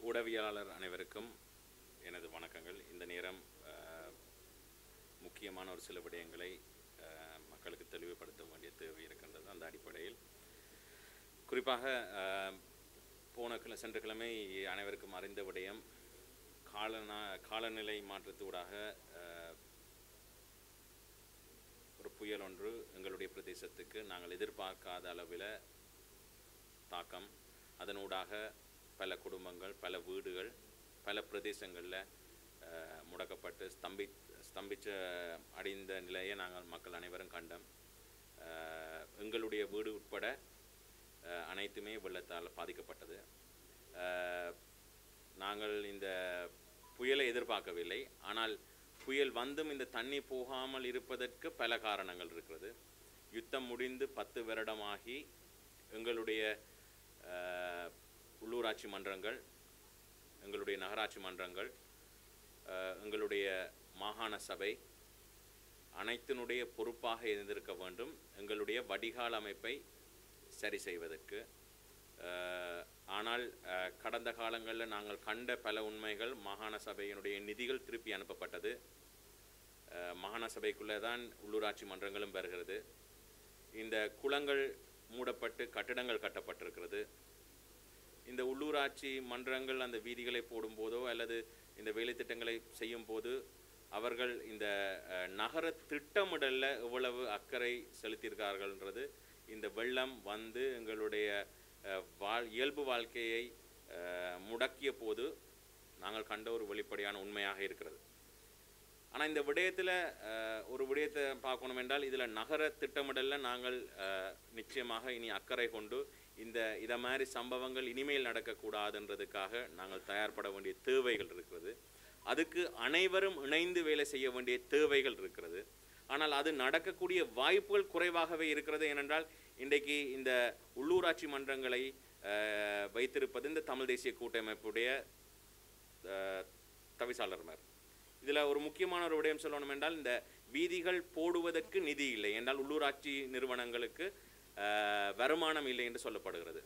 ஊடகவியலாளர் அனைவருக்கும் எனது வணக்கங்கள் இந்த நேரம் அஹ், முக்கியமான ஒரு சில விடயங்களை அஹ், மக்களுக்கு தெளிவுபடுத்த வேண்டிய தேவை இருக்கின்றது அந்த அடிப்படையில் குறிப்பாக அஹ், போன கிழ சென்ற கிழமை அனைவருக்கும் அறிந்த விடயம் காலநா காலநிலை மாற்றத்தூடாக அஹ், ஒரு புயல் ஒன்று எங்களுடைய பிரதேசத்துக்கு நாங்கள் எதிர்பார்க்காத அளவில் தாக்கம் அதனூடாக பல குடும்பங்கள் பல வீடுகள் பல பிரதேசங்களில் முடக்கப்பட்டு ஸ்தம்பி ஸ்தம்பிச்ச அடைந்த நிலையை நாங்கள் மக்கள் அனைவரும் கண்டோம் அஹ், எங்களுடைய வீடு உட்பட அஹ், அனைத்துமே வெள்ளத்தால் பாதிக்கப்பட்டது அஹ், நாங்கள் இந்த புயலை எதிர்பார்க்கவில்லை ஆனால் புயல் வந்தும் இந்த தண்ணி போகாமல் இருப்பதற்கு பல காரணங்கள் இருக்கிறது யுத்தம் முடிந்து பத்து வருடமாகி எங்களுடைய அஹ், உள்ளூராட்சி மன்றங்கள் எங்களுடைய நகராட்சி மன்றங்கள் அஹ், எங்களுடைய மாகாண சபை அனைத்தினுடைய பொறுப்பாக இருந்திருக்க வேண்டும் எங்களுடைய வடிகால் அமைப்பை சரி செய்வதற்கு அஹ், ஆனால் அஹ், கடந்த காலங்களில் நாங்கள் கண்ட பல உண்மைகள் மாகாண சபையினுடைய நிதிகள் திருப்பி அனுப்பப்பட்டது அஹ், மாகாண சபைக்குள்ளே தான் உள்ளூராட்சி மன்றங்களும் வருகிறது இந்த குளங்கள் மூடப்பட்டு கட்டிடங்கள் கட்டப்பட்டிருக்கிறது இந்த உள்ளூராட்சி மன்றங்கள் அந்த வீதிகளை போடும்போதோ அல்லது இந்த வேலை திட்டங்களை செய்யும் போது அவர்கள் இந்த அஹ், நகர திட்டமிடல்ல எவ்வளவு அக்கறை செலுத்தியிருக்கார்கள்ன்றது இந்த வெள்ளம் வந்து எங்களுடைய அஹ், வாழ் இயல்பு வாழ்க்கையை அஹ், முடக்கிய போது நாங்கள் கண்ட ஒரு வெளிப்படையான உண்மையாக இருக்கிறது ஆனால் இந்த விடயத்தில் ஒரு விடயத்தை பார்க்கணும் என்றால் இதில் நகர திட்டமிடலில் நாங்கள் அஹ், நிச்சயமாக இனி அக்கறை கொண்டு இந்த இதை மாதிரி சம்பவங்கள் இனிமேல் நடக்கக்கூடாதுன்றதுக்காக நாங்கள் தயார்பட வேண்டிய தேவைகள் இருக்கிறது அதுக்கு அனைவரும் இணைந்து வேலை செய்ய வேண்டிய தேவைகள் இருக்கிறது ஆனால் அது நடக்கக்கூடிய வாய்ப்புகள் குறைவாகவே இருக்கிறது ஏனென்றால் இன்றைக்கு இந்த உள்ளூராட்சி மன்றங்களை அஹ், வைத்திருப்பது இந்த தமிழ் தேசிய கூட்டமைப்புடைய அஹ், தவிசாளர்மார் இதில் ஒரு முக்கியமான ஒரு விடயம் சொல்லணும் என்றால் இந்த வீதிகள் போடுவதற்கு நிதி இல்லை என்றால் உள்ளூராட்சி நிறுவனங்களுக்கு அஹ், வருமானம் இல்லை என்று சொல்லப்படுகிறது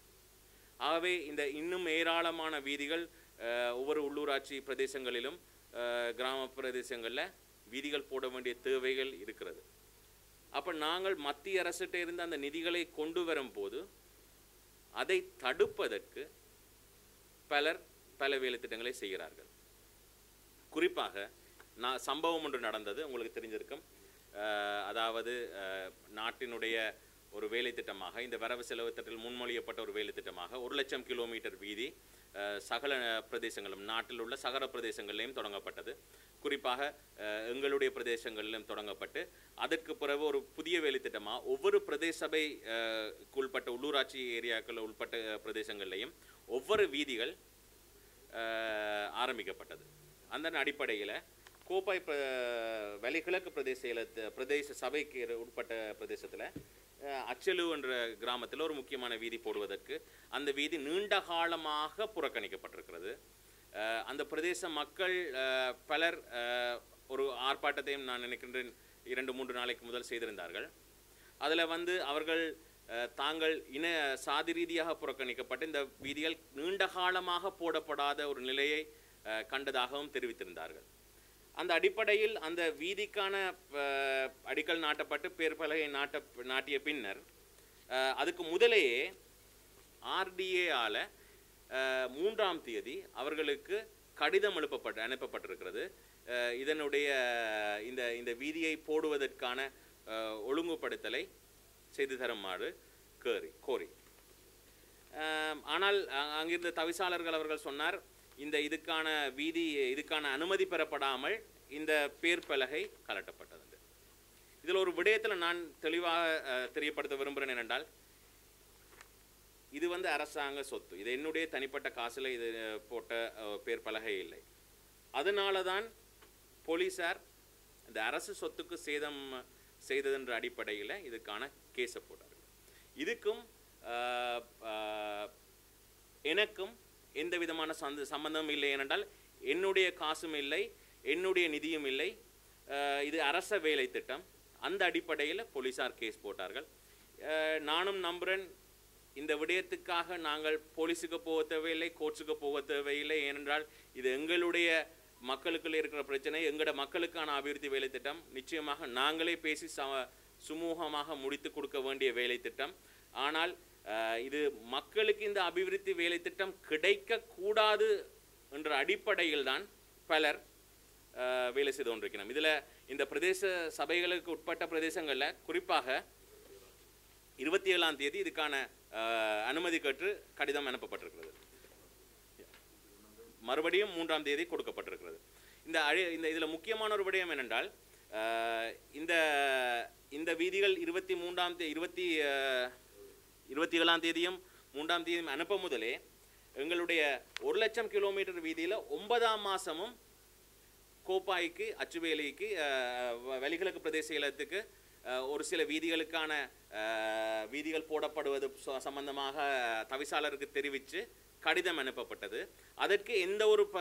ஆகவே இந்த இன்னும் ஏராளமான வீதிகள் அஹ், ஒவ்வொரு உள்ளூராட்சி பிரதேசங்களிலும் அஹ், கிராம பிரதேசங்களில் வீதிகள் போட வேண்டிய தேவைகள் இருக்கிறது அப்போ நாங்கள் மத்திய அரசிட்ட இருந்து அந்த நிதிகளை கொண்டு வரும்போது அதை தடுப்பதற்கு பலர் பல வேலை திட்டங்களை செய்கிறார்கள் குறிப்பாக நான் சம்பவம் ஒன்று நடந்தது உங்களுக்கு தெரிஞ்சிருக்கும் அஹ், அதாவது அஹ், நாட்டினுடைய ஒரு வேலை திட்டமாக இந்த வரவு செலவு திட்டத்தில் முன்மொழியப்பட்ட ஒரு வேலை திட்டமாக ஒரு லட்சம் கிலோமீட்டர் வீதி அஹ், சகல பிரதேசங்களும் நாட்டில் உள்ள சகல பிரதேசங்களிலும் தொடங்கப்பட்டது குறிப்பாக அஹ், எங்களுடைய பிரதேசங்களிலும் தொடங்கப்பட்டு அதற்கு பிறகு ஒரு புதிய வேலை திட்டமாக ஒவ்வொரு பிரதேச சபை அஹ், உட்பட்ட உள்ளூராட்சி ஏரியாக்கள் உட்பட்ட பிரதேசங்கள்லையும் ஒவ்வொரு வீதிகள் அஹ், ஆரம்பிக்கப்பட்டது அந்த அடிப்படையில் கோப்பாய் பிர வலிகிழக்கு பிரதேச இலத்து- பிரதேச சபைக்கு இரு- உட்பட்ட பிரதேசத்தில் அச்சலு என்ற கிராமத்தில் ஒரு முக்கியமான வீதி போடுவதற்கு அந்த வீதி நீண்ட காலமாக புறக்கணிக்கப்பட்டிருக்கிறது அஹ், அந்த பிரதேச மக்கள் அஹ், பலர் அஹ், ஒரு ஆர்ப்பாட்டத்தையும் நான் நினைக்கின்றேன் இரண்டு மூன்று நாளைக்கு முதல் செய்திருந்தார்கள் அதில் வந்து அவர்கள் அஹ், தாங்கள் இன சாதி ரீதியாக புறக்கணிக்கப்பட்ட இந்த வீதிகள் நீண்ட காலமாக போடப்படாத ஒரு நிலையை அஹ், கண்டதாகவும் தெரிவித்திருந்தார்கள் அந்த அடிப்படையில் அந்த வீதிக்கான அஹ், அடிக்கல் நாட்டப்பட்டு பேர் பலகை நாட்ட நாட்டிய பின்னர் அஹ், அதுக்கு முதலேயே ஆர்டிஏஆல மூன்றாம் தேதி அவர்களுக்கு கடிதம் எழுப்பப்பட்டு அனுப்பப்பட்டிருக்கிறது அஹ், இதனுடைய இந்த இந்த வீதியை போடுவதற்கான அஹ், ஒழுங்குபடுத்தலை செய்து தருமாறு கோரி கோரி ஆம், ஆனால் அ- அங்கிருந்த தவிசாளர்கள் அவர்கள் சொன்னார் இந்த இதுக்கான வீதி இதுக்கான அனுமதி பெறப்படாமல் இந்த பேர் பலகை கலட்டப்பட்டது இதில் ஒரு விடயத்தில் நான் தெளிவாக அஹ், தெரியப்படுத்த விரும்புகிறேன் என்னென்றால் இது வந்து அரசாங்க சொத்து இது என்னுடைய தனிப்பட்ட காசில் இது அஹ், போட்ட அஹ், பேர் பலகை இல்லை அதனால தான் போலீஸார் இந்த அரசு சொத்துக்கு சேதம் செய்ததென்ற அடிப்படையில் இதுக்கான கேஸை போட்டார்கள் இதுக்கும் ஆஹ், ஆஹ், எனக்கும் எந்த விதமான சந்த சம்பந்தமும் இல்லை ஏனென்றால் என்னுடைய காசும் இல்லை என்னுடைய நிதியும் இல்லை ஆஹ், இது அரச வேலை திட்டம் அந்த அடிப்படையில் போலீஸார் கேஸ் போட்டார்கள் ஆஹ், நானும் நம்புகிறேன் இந்த விடயத்துக்காக நாங்கள் போலீஸுக்கு போக தேவையில்லை கோர்ட்ஸுக்கு போக தேவையில்லை ஏனென்றால் இது எங்களுடைய மக்களுக்குள்ள இருக்கிற பிரச்சனை எங்களோட மக்களுக்கான அபிவிருத்தி வேலை திட்டம் நிச்சயமாக நாங்களே பேசி ச சுமூகமாக முடித்து கொடுக்க வேண்டிய வேலை திட்டம் ஆனால் அஹ், இது மக்களுக்கு இந்த அபிவிருத்தி வேலை திட்டம் கிடைக்கக்கூடாது என்ற அடிப்படையில் தான் பலர் அஹ், வேலை செய்து கொண்டிருக்கிறோம் இதில் இந்த பிரதேச சபைகளுக்கு உட்பட்ட பிரதேசங்களில் குறிப்பாக இருபத்தி ஏழாம் தேதி இதுக்கான அஹ், அனுமதி கேட்டு கடிதம் அனுப்பப்பட்டிருக்கிறது மறுபடியும் மூன்றாம் தேதி கொடுக்கப்பட்டிருக்கிறது இந்த அழி இந்த இதில் முக்கியமான ஒரு விடயம் என்னென்றால் அஹ், இந்த இந்த வீதிகள் இருபத்தி மூன்றாம் தே இருபத்தி அஹ், இருபத்தி ஏழாம் தேதியும் மூன்றாம் தேதியும் அனுப்ப முதலே எங்களுடைய ஒரு லட்சம் கிலோமீட்டர் வீதியில் ஒன்பதாம் மாதமும் கோப்பாய்க்கு அச்சுவேலிக்கு அஹ், வ- வலிகிழக்கு பிரதேச இலத்துக்கு அஹ், ஒரு சில வீதிகளுக்கான அஹ், வீதிகள் போடப்படுவது ச- சம்பந்தமாக தவிசாளருக்கு தெரிவித்து கடிதம் அனுப்பப்பட்டது அதற்கு எந்த ஒரு ப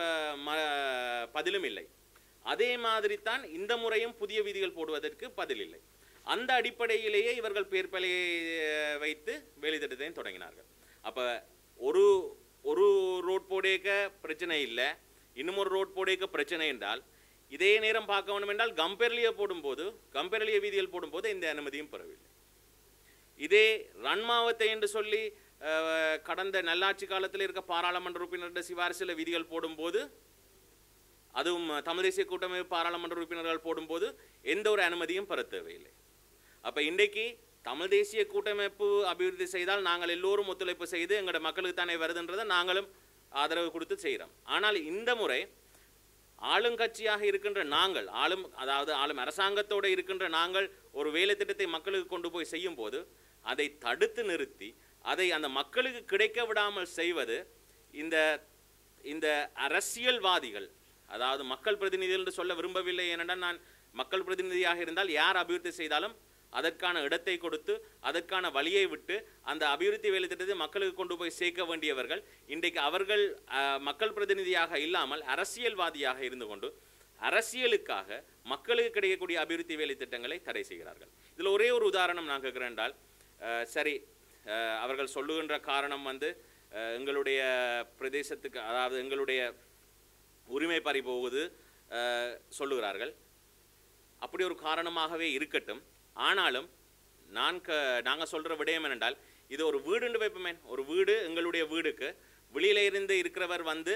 ம- பதிலும் இல்லை அதே மாதிரி தான் இந்த முறையும் புதிய வீதிகள் போடுவதற்கு பதில் இல்லை அந்த அடிப்படையிலேயே இவர்கள் பேர்பலையை அஹ், வைத்து வேலை திட்டத்தையும் தொடங்கினார்கள் அப்போ ஒரு ஒரு ரோட் போடேக்க பிரச்சனை இல்லை இன்னும் ஒரு ரோட் போடேக்க பிரச்சனை என்றால் இதே நேரம் பார்க்க வேண்டும் என்றால் கம்பெரலியை போடும்போது கம்பெரலிய வீதிகள் போடும்போது இந்த அனுமதியும் பெறவில்லை இதே ரன்மாவத்தை என்று சொல்லி அஹ், கடந்த நல்லாட்சி காலத்தில் இருக்க பாராளுமன்ற உறுப்பினர்கள் சிபாரிசில் விதிகள் போடும்போது அதுவும் தமிழ் தேசிய கூட்டமைப்பு பாராளுமன்ற உறுப்பினர்கள் போடும்போது எந்த ஒரு அனுமதியும் பெற தேவையில்லை அப்போ இன்றைக்கு தமிழ் தேசிய கூட்டமைப்பு அபிவிருத்தி செய்தால் நாங்கள் எல்லோரும் ஒத்துழைப்பு செய்து எங்களோட மக்களுக்கு தானே வருதுன்றதை நாங்களும் ஆதரவு கொடுத்து செய்கிறோம் ஆனால் இந்த முறை ஆளுங்கட்சியாக இருக்கின்ற நாங்கள் ஆளும் அதாவது ஆளும் அரசாங்கத்தோடு இருக்கின்ற நாங்கள் ஒரு வேலை திட்டத்தை மக்களுக்கு கொண்டு போய் செய்யும் போது அதை தடுத்து நிறுத்தி அதை அந்த மக்களுக்கு கிடைக்க விடாமல் செய்வது இந்த இந்த அரசியல்வாதிகள் அதாவது மக்கள் பிரதிநிதிகள் என்று சொல்ல விரும்பவில்லை ஏனென்றால் நான் மக்கள் பிரதிநிதியாக இருந்தால் யார் அபிவிருத்தி செய்தாலும் அதற்கான இடத்தை கொடுத்து அதற்கான வழியை விட்டு அந்த அபிவிருத்தி வேலை திட்டத்தை மக்களுக்கு கொண்டு போய் சேர்க்க வேண்டியவர்கள் இன்றைக்கு அவர்கள் அஹ், மக்கள் பிரதிநிதியாக இல்லாமல் அரசியல்வாதியாக இருந்து கொண்டு அரசியலுக்காக மக்களுக்கு கிடைக்கக்கூடிய அபிவிருத்தி வேலை திட்டங்களை தடை செய்கிறார்கள் இதில் ஒரே ஒரு உதாரணம் நான் கேட்கிறேன் என்றால் அஹ், சரி அஹ், அவர்கள் சொல்லுகின்ற காரணம் வந்து அஹ், எங்களுடைய பிரதேசத்துக்கு அதாவது எங்களுடைய உரிமை பறி போகுது அஹ், சொல்லுகிறார்கள் அப்படி ஒரு காரணமாகவே இருக்கட்டும் ஆனாலும் நான் க நாங்கள் சொல்கிற விடயம் என்னென்றால் இது ஒரு வீடுன்னு வைப்போமே ஒரு வீடு எங்களுடைய வீடுக்கு வெளியில இருந்து இருக்கிறவர் வந்து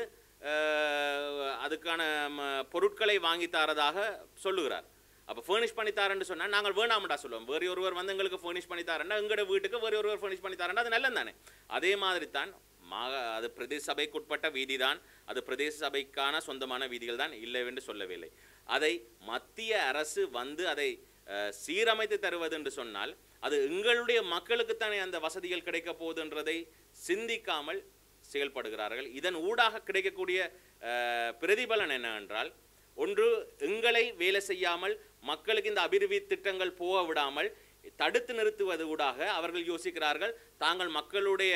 அஹ், அதுக்கான ம, பொருட்களை வாங்கி தரதாக சொல்லுகிறார் அப்போ ஃபர்னிஷ் பண்ணி தாரேன்னு சொன்னால் நாங்கள் வேணாமடா சொல்லுவோம் வேறு ஒருவர் வந்து எங்களுக்கு ஃபர்னிஷ் பண்ணி தாரேன்னா எங்களோட வீட்டுக்கு வேறு ஒருவர் ஃபர்னிஷ் பண்ணி தாரேன்னா அது நல்லது தானே அதே மாதிரி தான் மாக அது பிரதேச சபைக்குட்பட்ட வீதி தான் அது பிரதேச சபைக்கான சொந்தமான வீதிகள் தான் இல்லைவென்று சொல்லவில்லை அதை மத்திய அரசு வந்து அதை அஹ், சீரமைத்து தருவது என்று சொன்னால் அது எங்களுடைய மக்களுக்குத்தானே அந்த வசதிகள் கிடைக்க போகுதுன்றதை சிந்திக்காமல் செயல்படுகிறார்கள் இதன் ஊடாக கிடைக்கக்கூடிய அஹ், பிரதிபலன் என்னவென்றால் ஒன்று எங்களை வேலை செய்யாமல் மக்களுக்கு இந்த அபிவிருத்தி திட்டங்கள் போக விடாமல் தடுத்து நிறுத்துவது ஊடாக அவர்கள் யோசிக்கிறார்கள் தாங்கள் மக்களுடைய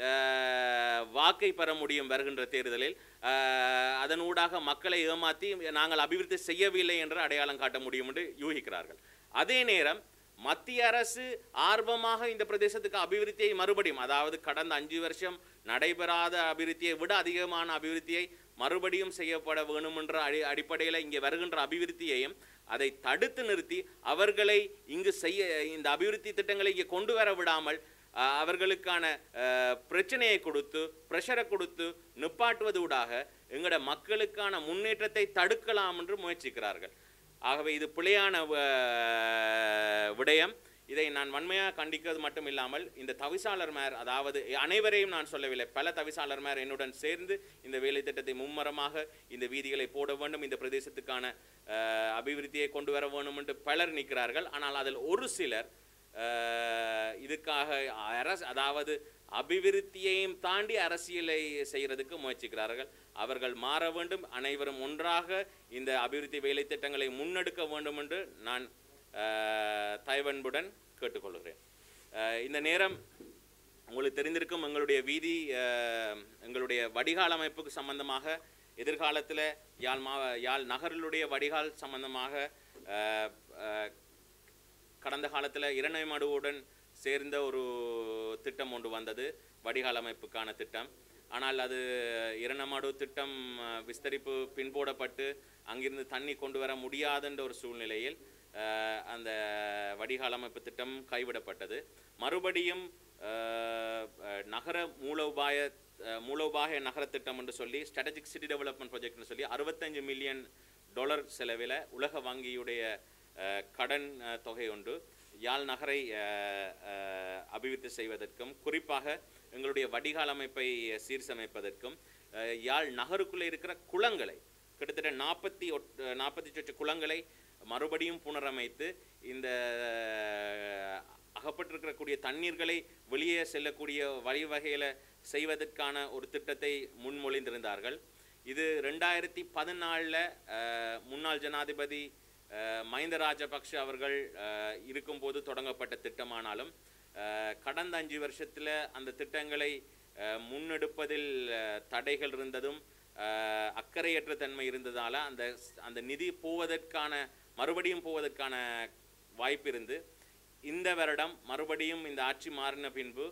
அஹ், வாக்கை பெற முடியும் வருகின்ற தேர்தலில் அஹ், அதன் ஊடாக மக்களை ஏமாற்றி நாங்கள் அபிவிருத்தி செய்யவில்லை என்று அடையாளம் காட்ட முடியும் என்று யூகிக்கிறார்கள் அதே நேரம் மத்திய அரசு ஆர்வமாக இந்த பிரதேசத்துக்கு அபிவிருத்தியை மறுபடியும் அதாவது கடந்த அஞ்சு வருஷம் நடைபெறாத அபிவிருத்தியை விட அதிகமான அபிவிருத்தியை மறுபடியும் செய்யப்பட வேணும் என்ற அடி அடிப்படையில் இங்கே வருகின்ற அபிவிருத்தியையும் அதை தடுத்து நிறுத்தி அவர்களை இங்கு செய்ய இந்த அபிவிருத்தி திட்டங்களை இங்கே கொண்டு வர விடாமல் அஹ், அவர்களுக்கான அஹ், பிரச்சனையை கொடுத்து ப்ரெஷரை கொடுத்து நிப்பாட்டுவது ஊடாக எங்களோட மக்களுக்கான முன்னேற்றத்தை தடுக்கலாம் என்று முயற்சிக்கிறார்கள் ஆகவே இது பிழையான அஹ், விடயம் இதை நான் வன்மையாக கண்டிக்கிறது மட்டும் இல்லாமல் இந்த தவிசாளர் மேர் அதாவது அனைவரையும் நான் சொல்லவில்லை பல தவிசாளர் மேர் என்னுடன் சேர்ந்து இந்த வேலை திட்டத்தை மும்மரமாக இந்த வீதிகளை போட வேண்டும் இந்த பிரதேசத்துக்கான அஹ், அபிவிருத்தியை கொண்டு வர வேண்டும் என்று பலர் நிற்கிறார்கள் ஆனால் அதில் ஒரு சிலர் அஹ், இதுக்காக அரசு அதாவது அபிவிருத்தியையும் தாண்டி அரசியலை செய்கிறதுக்கு முயற்சிக்கிறார்கள் அவர்கள் மாற வேண்டும் அனைவரும் ஒன்றாக இந்த அபிவிருத்தி வேலை திட்டங்களை முன்னெடுக்க வேண்டும் என்று நான் அஹ், தயவன்புடன் கேட்டுக்கொள்கிறேன் அஹ், இந்த நேரம் உங்களுக்கு தெரிந்திருக்கும் எங்களுடைய வீதி அஹ், எங்களுடைய வடிகால் அமைப்புக்கு சம்பந்தமாக எதிர்காலத்தில் யாழ் மா யாழ் நகரிலுடைய வடிகால் சம்பந்தமாக அஹ், அஹ், கடந்த காலத்தில் இரணைமடுவுடன் சேர்ந்த ஒரு திட்டம் ஒன்று வந்தது வடிகால் அமைப்புக்கான திட்டம் ஆனால் அது இரணமாடு திட்டம் அஹ், விஸ்தரிப்பு பின்போடப்பட்டு அங்கிருந்து தண்ணி கொண்டு வர முடியாதுன்ற ஒரு சூழ்நிலையில் அஹ், அந்த வடிகால் அமைப்பு திட்டம் கைவிடப்பட்டது மறுபடியும் அஹ், அஹ், நகர மூலோபாய அஹ், மூலோபாய நகர திட்டம் என்று சொல்லி ஸ்ட்ராட்டஜிக் சிட்டி டெவலப்மெண்ட் ப்ராஜெக்ட்னு சொல்லி அறுபத்தஞ்சு மில்லியன் டாலர் செலவில் உலக வங்கியுடைய அஹ், கடன் அஹ், தொகை ஒன்று யாழ் நகரை அஹ், அஹ், அபிவிருத்தி செய்வதற்கும் குறிப்பாக எங்களுடைய வடிகால் அமைப்பை சீர்சமைப்பதற்கும் அஹ், யாழ் நகருக்குள்ளே இருக்கிற குளங்களை கிட்டத்தட்ட நாற்பத்தி ஒட் நாற்பத்தி சொச்ச குளங்களை மறுபடியும் புனரமைத்து இந்த அஹ், அகப்பட்டிருக்கக்கூடிய தண்ணீர்களை வெளியே செல்லக்கூடிய வழிவகையில் செய்வதற்கான ஒரு திட்டத்தை முன்மொழிந்திருந்தார்கள் இது ரெண்டாயிரத்தி பதினாலில் முன்னாள் ஜனாதிபதி அஹ், மஹிந்த ராஜபக்ஷ அவர்கள் அஹ், இருக்கும்போது தொடங்கப்பட்ட திட்டமானாலும் அஹ், கடந்த அஞ்சு வருஷத்தில் அந்த திட்டங்களை அஹ், முன்னெடுப்பதில் அஹ், தடைகள் இருந்ததும் அஹ், அக்கறையற்ற தன்மை இருந்ததால் அந்த அந்த நிதி போவதற்கான மறுபடியும் போவதற்கான வாய்ப்பு இருந்து இந்த வருடம் மறுபடியும் இந்த ஆட்சி மாறின பின்பு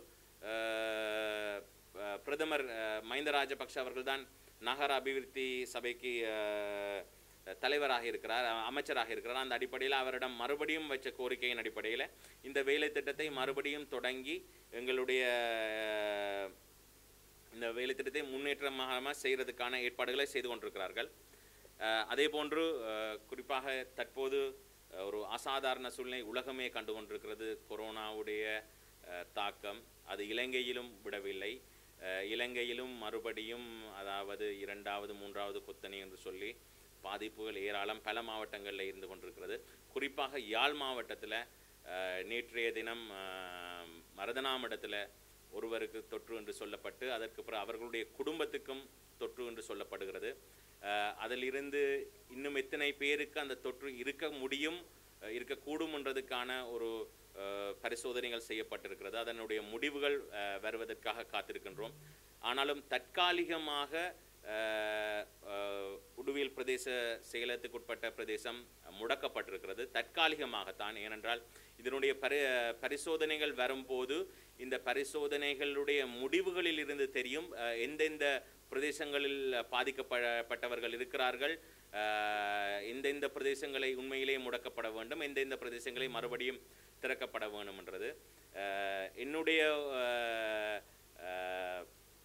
அஹ், அஹ், பிரதமர் அஹ், மஹிந்த ராஜபக்ஷ அவர்கள்தான் நகர அபிவிருத்தி சபைக்கு அஹ், தலைவராக இருக்கிறார் அஹ், அமைச்சராக இருக்கிறார் அந்த அடிப்படையில் அவரிடம் மறுபடியும் வச்ச கோரிக்கையின் அடிப்படையில் இந்த வேலை திட்டத்தை மறுபடியும் தொடங்கி எங்களுடைய அஹ், இந்த வேலை திட்டத்தை முன்னேற்றமாக செய்கிறதுக்கான ஏற்பாடுகளை செய்து கொண்டிருக்கிறார்கள் அஹ், அதே போன்று அஹ், குறிப்பாக தற்போது அஹ், ஒரு அசாதாரண சூழ்நிலை உலகமே கண்டு கொண்டிருக்கிறது கொரோனாவுடைய அஹ், தாக்கம் அது இலங்கையிலும் விடவில்லை அஹ், இலங்கையிலும் மறுபடியும் அதாவது இரண்டாவது மூன்றாவது கொத்தணி என்று சொல்லி பாதிப்புகள் ஏராளம் பல மாவட்டங்களில் இருந்து கொண்டிருக்கிறது குறிப்பாக யாழ் மாவட்டத்தில் நேற்றைய தினம் அஹ், மருதனாமடத்தில் ஒருவருக்கு தொற்று என்று சொல்லப்பட்டு அதற்கு பிறகு அவர்களுடைய குடும்பத்துக்கும் தொற்று என்று சொல்லப்படுகிறது அஹ், அதிலிருந்து இன்னும் எத்தனை பேருக்கு அந்த தொற்று இருக்க முடியும் அஹ், இருக்கக்கூடும் என்றதுக்கான ஒரு அஹ், பரிசோதனைகள் செய்யப்பட்டிருக்கிறது அதனுடைய முடிவுகள் அஹ், வருவதற்காக காத்திருக்கின்றோம் ஆனாலும் தற்காலிகமாக அஹ், அஹ், உடுவியல் பிரதேச செயலத்துக்குட்பட்ட பிரதேசம் முடக்கப்பட்டிருக்கிறது தற்காலிகமாகத்தான் ஏனென்றால் இதனுடைய பரி பரிசோதனைகள் வரும்போது இந்த பரிசோதனைகளுடைய முடிவுகளில் இருந்து தெரியும் அஹ், எந்தெந்த பிரதேசங்களில் பாதிக்கப்பட்டவர்கள் இருக்கிறார்கள் அஹ், எந்தெந்த பிரதேசங்களை உண்மையிலேயே முடக்கப்பட வேண்டும் எந்தெந்த பிரதேசங்களை மறுபடியும் திறக்கப்பட வேண்டும் என்றது அஹ், என்னுடைய அஹ், அஹ்,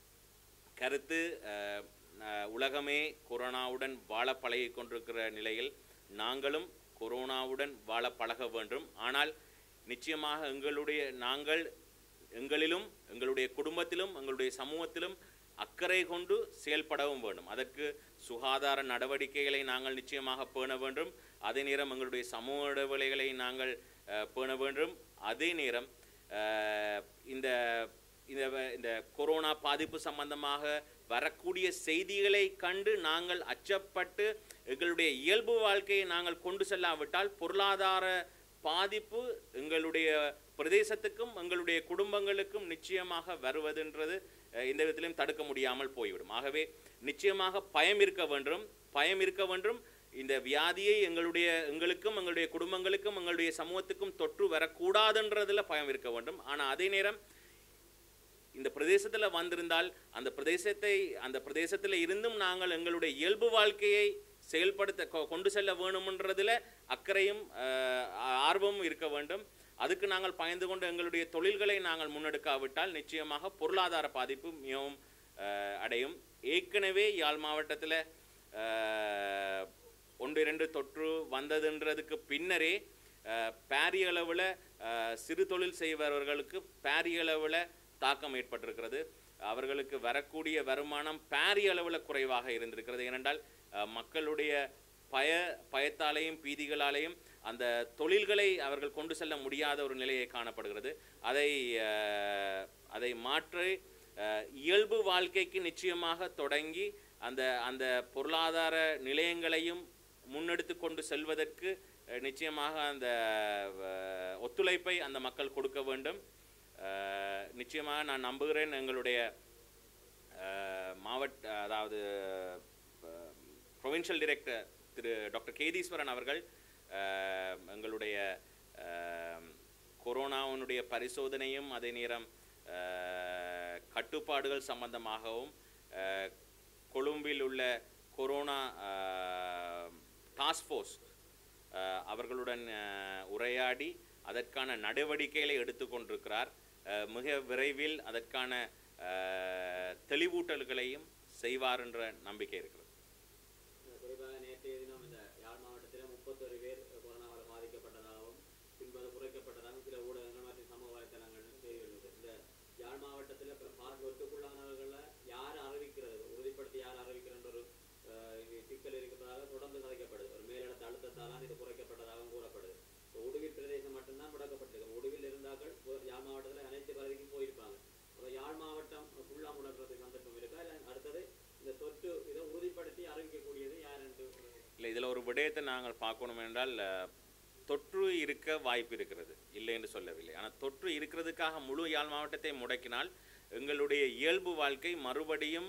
கருத்து அஹ், அஹ், உலகமே கொரோனாவுடன் வாழ பழகிக் கொண்டிருக்கிற நிலையில் நாங்களும் கொரோனாவுடன் வாழ பழக வேண்டும் ஆனால் நிச்சயமாக எங்களுடைய நாங்கள் எங்களிலும் எங்களுடைய குடும்பத்திலும் எங்களுடைய சமூகத்திலும் அக்கறை கொண்டு செயல்படவும் வேண்டும் அதற்கு சுகாதார நடவடிக்கைகளை நாங்கள் நிச்சயமாக பேண வேண்டும் அதே நேரம் எங்களுடைய சமூக நடவடிக்கைகளை நாங்கள் அஹ், பேண வேண்டும் அதே நேரம் அஹ், இந்த இந்த வ- இந்த கொரோனா பாதிப்பு சம்பந்தமாக வரக்கூடிய செய்திகளை கண்டு நாங்கள் அச்சப்பட்டு எங்களுடைய இயல்பு வாழ்க்கையை நாங்கள் கொண்டு செல்லாவிட்டால் பொருளாதார பாதிப்பு எங்களுடைய பிரதேசத்துக்கும் எங்களுடைய குடும்பங்களுக்கும் நிச்சயமாக வருவதுன்றது அஹ், எந்த விதத்திலும் தடுக்க முடியாமல் போய்விடும் ஆகவே நிச்சயமாக பயம் இருக்க வேண்டும் பயம் இருக்க வேண்டும் இந்த வியாதியை எங்களுடைய எங்களுக்கும் எங்களுடைய குடும்பங்களுக்கும் எங்களுடைய சமூகத்துக்கும் தொற்று வரக்கூடாதுன்றதுல பயம் இருக்க வேண்டும் ஆனால் அதே நேரம் இந்த பிரதேசத்தில் வந்திருந்தால் அந்த பிரதேசத்தை அந்த பிரதேசத்தில் இருந்தும் நாங்கள் எங்களுடைய இயல்பு வாழ்க்கையை செயல்படுத்த கொ- கொண்டு செல்ல வேணும்ன்றதுல அக்கறையும் அஹ், ஆர்வமும் இருக்க வேண்டும் அதுக்கு நாங்கள் பயந்து கொண்டு எங்களுடைய தொழில்களை நாங்கள் முன்னெடுக்காவிட்டால் நிச்சயமாக பொருளாதார பாதிப்பு மிகவும் அஹ், அடையும் ஏற்கனவே யாழ் மாவட்டத்தில் ஒன்று இரண்டு தொற்று வந்ததுன்றதுக்கு பின்னரே அஹ், பாரிய அளவில் சிறு தொழில் செய்பவர்களுக்கு பாரிய அளவில் தாக்கம் ஏற்பட்டிருக்கிறது அவர்களுக்கு வரக்கூடிய வருமானம் பாரிய அளவில் குறைவாக இருந்திருக்கிறது ஏனென்றால் அஹ், மக்களுடைய பய பயத்தாலேயும் பீதிகளாலேயும் அந்த தொழில்களை அவர்கள் கொண்டு செல்ல முடியாத ஒரு நிலையை காணப்படுகிறது அதை அஹ், அதை மாற்றி அஹ், இயல்பு வாழ்க்கைக்கு நிச்சயமாக தொடங்கி அந்த அந்த பொருளாதார நிலையங்களையும் முன்னெடுத்து கொண்டு செல்வதற்கு அஹ், நிச்சயமாக அந்த அஹ், ஒத்துழைப்பை அந்த மக்கள் கொடுக்க வேண்டும் அஹ், நிச்சயமாக நான் நம்புகிறேன் எங்களுடைய அஹ், மாவட்ட அதாவது ப்ரொவின்ஷியல் டைரக்டர் திரு டாக்டர் கேதீஸ்வரன் அவர்கள் அஹ், எங்களுடைய அஹ், கொரோனாவினுடைய பரிசோதனையும் அதே நேரம் அஹ், கட்டுப்பாடுகள் சம்பந்தமாகவும் அஹ், கொழும்பில் உள்ள கொரோனா டாஸ்க் ஃபோர்ஸ் அவர்களுடன் அஹ், உரையாடி அதற்கான நடவடிக்கைகளை எடுத்துக்கொண்டிருக்கிறார் அஹ், மிக விரைவில் அதற்கான அஹ், தெளிவூட்டல்களையும் செய்வார் என்ற நம்பிக்கை இருக்கிறது குறிப்பாக நேற்றைய தினம் இந்த யாழ் மாவட்டத்தில் முப்பத்தொரு பேர் கொரோனாவால் பாதிக்கப்பட்டதாகவும் பின்பு அது குறைக்கப்பட்டதாகவும் சில ஊடகங்கள் மற்றும் சமூக வலைத்தளங்கள் செய்தி வெளியிட்டது இந்த யாழ் மாவட்டத்தில் இப்போ பார் தொற்றுக்குள்ளானவர்களை யார் அறிவிக்கிறது உறுதிப்படுத்தி யார் அறிவிக்கிறன்ற ஒரு அஹ், இங்கே சிக்கல் இருக்கிறதாக தொடர்ந்து கதைக்கப்படுது ஒரு மேலிடத்த அழுத்தத்தால் இது குறைக்கப்பட்டதாகவும் கூறப்படுது இப்போ உடுவில் பிரதேசம் மட்டும்தான் முடக்கப்பட்டிருக்கு உடுவில் இருந்தார்கள் ஒரு யாழ் மாவட்டத்தில் அனைத்து பகுதிக்கும் போயிருப்பாங்க அப்போ யாழ் மாவட்டம் ஃபுல்லாக முடக்கிறதுக்கு சந்தர்ப்பம் இருக்கா இல்லை அடுத்தது இந்த தொற்று இதை உறுதிப்படுத்தி அறிவிக்கக்கூடியது யார் என்று ஒரு இல்லை இதில் ஒரு விடயத்தை நாங்கள் பார்க்கணும் என்றால் அஹ், தொற்று இருக்க வாய்ப்பு இருக்கிறது இல்லை என்று சொல்லவில்லை ஆனால் தொற்று இருக்கிறதுக்காக முழு யாழ் மாவட்டத்தை முடக்கினால் எங்களுடைய இயல்பு வாழ்க்கை மறுபடியும்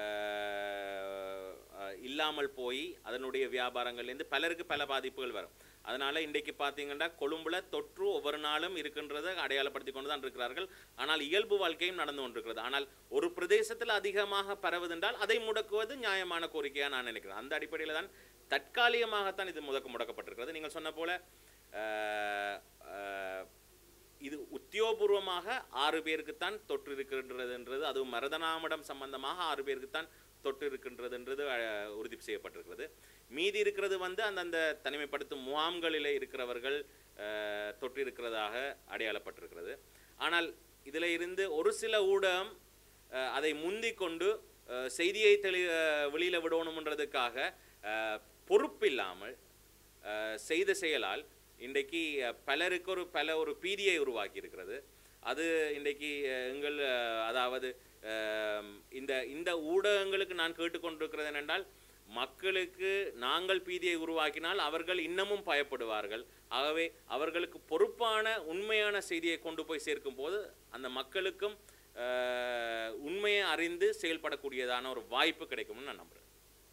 அஹ், அஹ், இல்லாமல் போய் அதனுடைய வியாபாரங்கள்லேருந்து பலருக்கு பல பாதிப்புகள் வரும் அதனால் இன்றைக்கு பார்த்தீங்கன்னா கொழும்புல தொற்று ஒவ்வொரு நாளும் இருக்கின்றதை அடையாளப்படுத்தி கொண்டு தான் இருக்கிறார்கள் ஆனால் இயல்பு வாழ்க்கையும் நடந்து கொண்டிருக்கிறது ஆனால் ஒரு பிரதேசத்தில் அதிகமாக பரவுதென்றால் அதை முடக்குவது நியாயமான கோரிக்கையாக நான் நினைக்கிறேன் அந்த அடிப்படையில் தான் தற்காலிகமாகத்தான் இது முடக்க முடக்கப்பட்டிருக்கிறது நீங்கள் சொன்ன போல அஹ், அஹ், இது உத்தியோகபூர்வமாக ஆறு பேருக்குத்தான் தொற்று இருக்கின்றதுன்றது அதுவும் மரதனாமடம் சம்பந்தமாக ஆறு பேருக்குத்தான் தொற்று இருக்கின்றதுன்றது அஹ், உறுதி செய்யப்பட்டிருக்கிறது மீதி இருக்கிறது வந்து அந்தந்த தனிமைப்படுத்தும் முகாம்களிலே இருக்கிறவர்கள் அஹ், தொற்று இருக்கிறதாக அடையாளப்பட்டிருக்கிறது ஆனால் இதில் இருந்து ஒரு சில ஊடகம் அஹ், அதை முந்திக் கொண்டு அஹ், செய்தியை தெளி வெளியில் விடணுன்றதுக்காக அஹ், பொறுப்பில்லாமல் அஹ், செய்த செயலால் இன்றைக்கு அஹ், பலருக்கு ஒரு பல ஒரு பீதியை உருவாக்கி இருக்கிறது அது இன்றைக்கு அஹ், எங்கள் அஹ், அதாவது அஹ், இந்த இந்த ஊடகங்களுக்கு நான் கேட்டுக்கொண்டிருக்கிறது என்னென்றால் மக்களுக்கு நாங்கள் பீதியை உருவாக்கினால் அவர்கள் இன்னமும் பயப்படுவார்கள் ஆகவே அவர்களுக்கு பொறுப்பான உண்மையான செய்தியை கொண்டு போய் சேர்க்கும் போது அந்த மக்களுக்கும் அஹ், உண்மையை அறிந்து செயல்படக்கூடியதான ஒரு வாய்ப்பு கிடைக்கும்னு நான் நம்புகிறேன்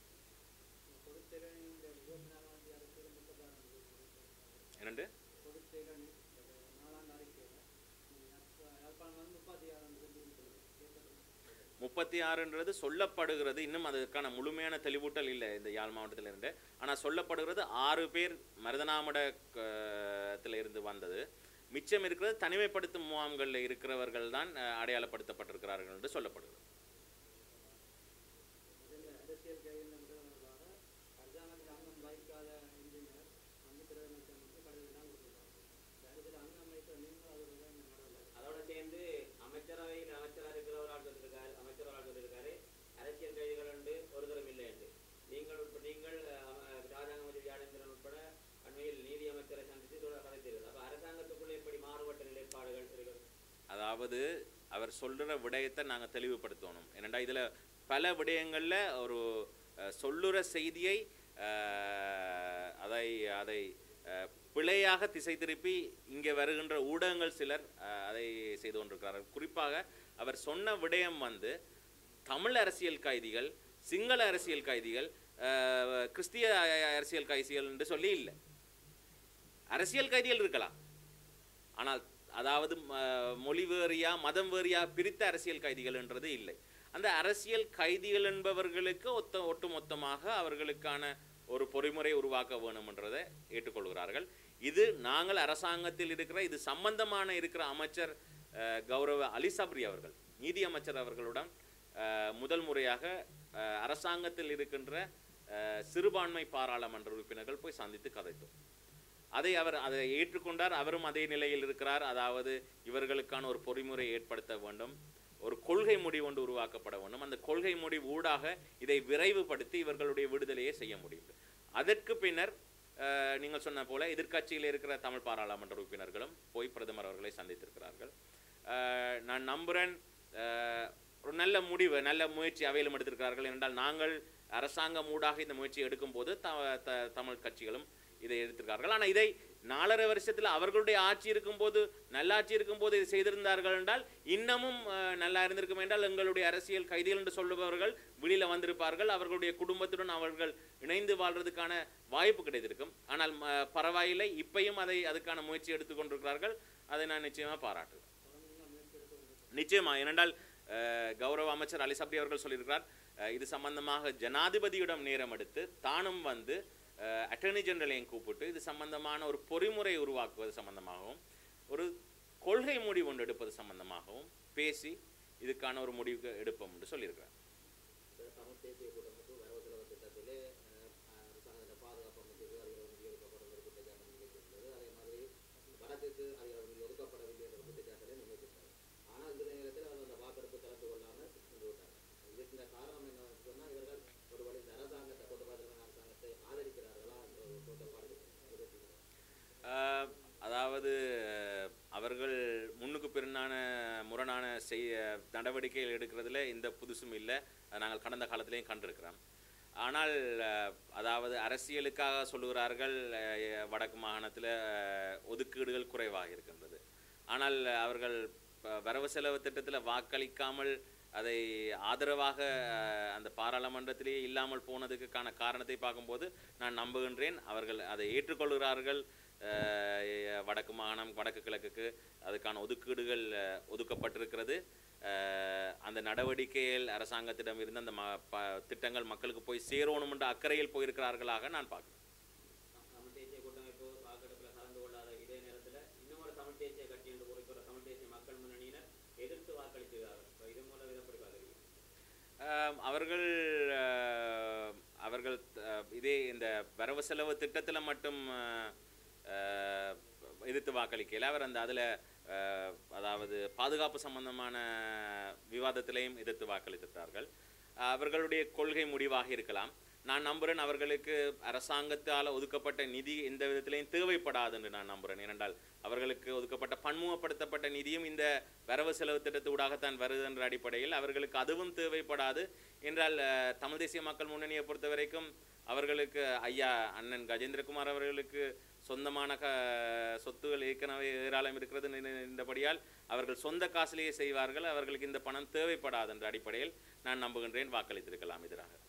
என்னண்டு முப்பத்தி ஆறுன்றது சொல்லப்படுகிறது இன்னும் அதுக்கான முழுமையான தெளிவூட்டல் இல்லை இந்த யாழ் மாவட்டத்தில் இருந்து ஆனால் சொல்லப்படுகிறது ஆறு பேர் மருதனாமடத்தில் இருந்து வந்தது மிச்சம் இருக்கிறது தனிமைப்படுத்தும் முகாம்களில் இருக்கிறவர்கள் தான் அஹ், அடையாளப்படுத்தப்பட்டிருக்கிறார்கள் என்று சொல்லப்படுகிறது அரசியல் கையில் தொடர்பாக அரசாங்கத்தில் அங்கம் வகிக்காத இன்ஜினியர் வந்து பிரதமர் வந்து கடிதம் கொடுத்துருக்காங்க அரசியல் அங்கம் வகிக்கிற நீங்கள் அதோட அதோட சேர்ந்து அமைச்சரவையில் அமைச்சராக இருக்கிறவர் ஆள் சொல்லியிருக்காரு அமைச்சர் ஆள் சொல்லியிருக்காரு அரசியல் கைதிகள் உண்டு ஒருதரம் இல்லை என்று நீங்கள் உட்பட நீங்கள் அஹ், ராஜாங்க அமைச்சர் வியாழேந்திரன் உட்பட அண்மையில் நீதி அமைச்சரை சந்தித்து தொடர் கதைத்தீர்கள் அப்போ அரசாங்கத்துக்குள்ளே எப்படி மாறுபட்ட நிலைப்பாடுகள் இருக்கிறது அதாவது அவர் சொல்கிற விடயத்தை நாங்கள் தெளிவுபடுத்தணும் ஏனெண்டா இதில் பல விடயங்களில் ஒரு அஹ், சொல்லுற செய்தியை அஹ், அதை அதை அஹ், பிழையாக திசை திருப்பி இங்கே வருகின்ற ஊடகங்கள் சிலர் அஹ், அதை செய்து கொண்டிருக்கிறார்கள் குறிப்பாக அவர் சொன்ன விடயம் வந்து தமிழ் அரசியல் கைதிகள் சிங்கள அரசியல் கைதிகள் அஹ், கிறிஸ்திய அ- அரசியல் கைதிகள் என்று சொல்லி இல்லை அரசியல் கைதிகள் இருக்கலாம் ஆனால் அதாவது ம- மொழி வேறியா மதம் வேறியா பிரித்த அரசியல் கைதிகள்ன்றது இல்லை அந்த அரசியல் கைதிகள் என்பவர்களுக்கு ஒத்த ஒட்டுமொத்தமாக அவர்களுக்கான ஒரு பொறிமுறை உருவாக்க வேணும்ன்றதை ஏற்றுக்கொள்கிறார்கள் இது நாங்கள் அரசாங்கத்தில் இருக்கிற இது சம்பந்தமான இருக்கிற அமைச்சர் அஹ், கௌரவ அலி சப்ரி அவர்கள் நீதி அமைச்சர் அவர்களுடன் அஹ், முதல் முறையாக அஹ், அரசாங்கத்தில் இருக்கின்ற அஹ், சிறுபான்மை பாராளுமன்ற உறுப்பினர்கள் போய் சந்தித்து கதைத்தோம் அதை அவர் அதை ஏற்றுக்கொண்டார் அவரும் அதே நிலையில் இருக்கிறார் அதாவது இவர்களுக்கான ஒரு பொறிமுறை ஏற்படுத்த வேண்டும் ஒரு கொள்கை முடிவு ஒன்று உருவாக்கப்பட வேண்டும் அந்த கொள்கை முடிவு ஊடாக இதை விரைவுபடுத்தி இவர்களுடைய விடுதலையை செய்ய முடியும் அதற்கு பின்னர் அஹ், நீங்கள் சொன்ன போல எதிர்க்கட்சியில் இருக்கிற தமிழ் பாராளுமன்ற உறுப்பினர்களும் போய் பிரதமர் அவர்களை சந்தித்திருக்கிறார்கள் அஹ், நான் நம்புகிறேன் அஹ், ஒரு நல்ல முடிவு நல்ல முயற்சி அவையிலும் எடுத்திருக்கிறார்கள் என்றால் நாங்கள் அரசாங்கம் ஊடாக இந்த முயற்சியை எடுக்கும்போது த த- தமிழ் கட்சிகளும் இதை எடுத்திருக்கார்கள் ஆனால் இதை நாலரை வருஷத்தில் அவர்களுடைய ஆட்சி இருக்கும்போது நல்லாட்சி இருக்கும்போது இதை செய்திருந்தார்கள் என்றால் இன்னமும் அஹ், நல்லா இருந்திருக்கும் என்றால் எங்களுடைய அரசியல் கைதிகள் என்று சொல்லுபவர்கள் வெளியில் வந்திருப்பார்கள் அவர்களுடைய குடும்பத்துடன் அவர்கள் இணைந்து வாழ்றதுக்கான வாய்ப்பு கிடைத்திருக்கும் ஆனால் ம- பரவாயில்லை இப்பையும் அதை அதுக்கான முயற்சி எடுத்துக்கொண்டிருக்கிறார்கள் அதை நான் நிச்சயமாக பாராட்டுவேன் நிச்சயமா ஏனென்றால் அஹ், கௌரவ அமைச்சர் அலி சப்ரி அவர்கள் சொல்லியிருக்கிறார் அஹ், இது சம்பந்தமாக ஜனாதிபதியிடம் நேரம் எடுத்து தானும் வந்து அட்டர்னி ஜெனரலையும் கூப்பிட்டு இது சம்பந்தமான ஒரு பொறிமுறை உருவாக்குவது சம்பந்தமாகவும் ஒரு கொள்கை முடிவு ஒன்று எடுப்பது சம்பந்தமாகவும் பேசி இதுக்கான ஒரு முடிவு எடுப்போம் என்று சொல்லியிருக்கிறார் இந்த தமிழ் தேசிய கூட்டமைப்பு வரவு செலவு திட்டத்திலே அஹ், அரசாங்கத்தின் பாதுகாப்பு அமைச்சுக்கு அதிகார நிதி ஒதுக்கப்படும் ஒரு குற்றச்சாட்டு முன்வைத்திருந்தது அதே மாதிரி வடக்குக்கு அதிகார நிதி ஒதுக்கப்படவில்லை என்ற குற்றச்சாட்டை முன்வைத்திருந்தார் ஆனால் இந்த நேரத்தில் அவர் அந்த வாக்கெடுப்பு கலந்து கொள்ளாமல் நின்று விட்டார் இதுக்கு இந்த காரணம் என்னவென்று சொன்னால் இவர்கள் ஒருவேளை இந்த அரசாங்கத்தை கொண்டு அரசாங்கத்தை ஆதரிக்கிறார்களா என்ற ஒரு தோற்றப்பாடு இருக்கிறது. ஆஹ் அதாவது அஹ், அவர்கள் முன்னுக்கு பின்னான முரணான செய்ய நடவடிக்கைகள் எடுக்கிறதுல இந்த புதுசும் இல்லை அதை நாங்கள் கடந்த காலத்திலையும் கண்டிருக்கிறோம் ஆனால் அஹ், அதாவது அரசியலுக்காக சொல்லுகிறார்கள் அஹ், வடக்கு மாகாணத்தில் ஒதுக்கீடுகள் குறைவாக இருக்கின்றது ஆனால் அவர்கள் ப- வரவு செலவு திட்டத்தில் வாக்களிக்காமல் அதை ஆதரவாக அஹ், அந்த பாராளுமன்றத்திலேயே இல்லாமல் போனதுக்கான காரணத்தை பார்க்கும்போது நான் நம்புகின்றேன் அவர்கள் அதை ஏற்றுக்கொள்கிறார்கள் அஹ், வடக்கு மாகாணம் வடக்கு கிழக்குக்கு அதுக்கான ஒதுக்கீடுகள் அஹ், ஒதுக்கப்பட்டிருக்கிறது அஹ், அந்த நடவடிக்கைகள் அரசாங்கத்திடம் இருந்து அந்த ம ப திட்டங்கள் மக்களுக்கு போய் சேரணும் என்ற அக்கறையில் போயிருக்கிறார்களாக நான் பார்க்கிறேன் தம்- தமிழ் தேசிய கூட்டமைப்பு வாக்கெடுப்பில் கலந்து கொள்ளாத இதே நேரத்தில் இன்னொரு தமிழ் தேசிய கட்சி என்று குறிப்பிட்ட தமிழ் தேசிய மக்கள் முன்னணியினர் எதிர்த்து வாக்களித்திருக்கிறார்கள் இப்போ இது மூலம் இதை எப்படி பார்க்குறீங்க ஆம், அவர்கள் ஆஹ், அவர்கள் ஆஹ், இதே இந்த வரவு செலவு திட்டத்தில் மட்டும் ஆஹ், ஆஹ், எதிர்த்து வாக்களிக்கல அவர் அந்த அதில் அதாவது பாதுகாப்பு சம்பந்தமான விவாதத்திலையும் எதிர்த்து வாக்களித்திருக்கிறார்கள் அவர்களுடைய கொள்கை முடிவாக இருக்கலாம் நான் நம்புகிறேன் அவர்களுக்கு அரசாங்கத்தால் ஒதுக்கப்பட்ட நிதி எந்த விதத்திலையும் தேவைப்படாது என்று நான் நம்புகிறேன் ஏனென்றால் அவர்களுக்கு ஒதுக்கப்பட்ட பன்முகப்படுத்தப்பட்ட நிதியும் இந்த வரவு செலவு திட்டத்தூடாகத்தான் வருது என்ற அடிப்படையில் அவர்களுக்கு அதுவும் தேவைப்படாது என்றால் அஹ், தமிழ் தேசிய மக்கள் முன்னணியை பொறுத்த வரைக்கும் அவர்களுக்கு ஐயா அண்ணன் கஜேந்திரகுமார் அவர்களுக்கு சொந்தமான க சொத்துகள் ஏற்கனவே ஏராளம் இருக்கிறது இருந்தபடியால் அவர்கள் சொந்த காசிலேயே செய்வார்கள் அவர்களுக்கு இந்த பணம் தேவைப்படாது என்ற அடிப்படையில் நான் நம்புகின்றேன் வாக்களித்திருக்கலாம் எதிராக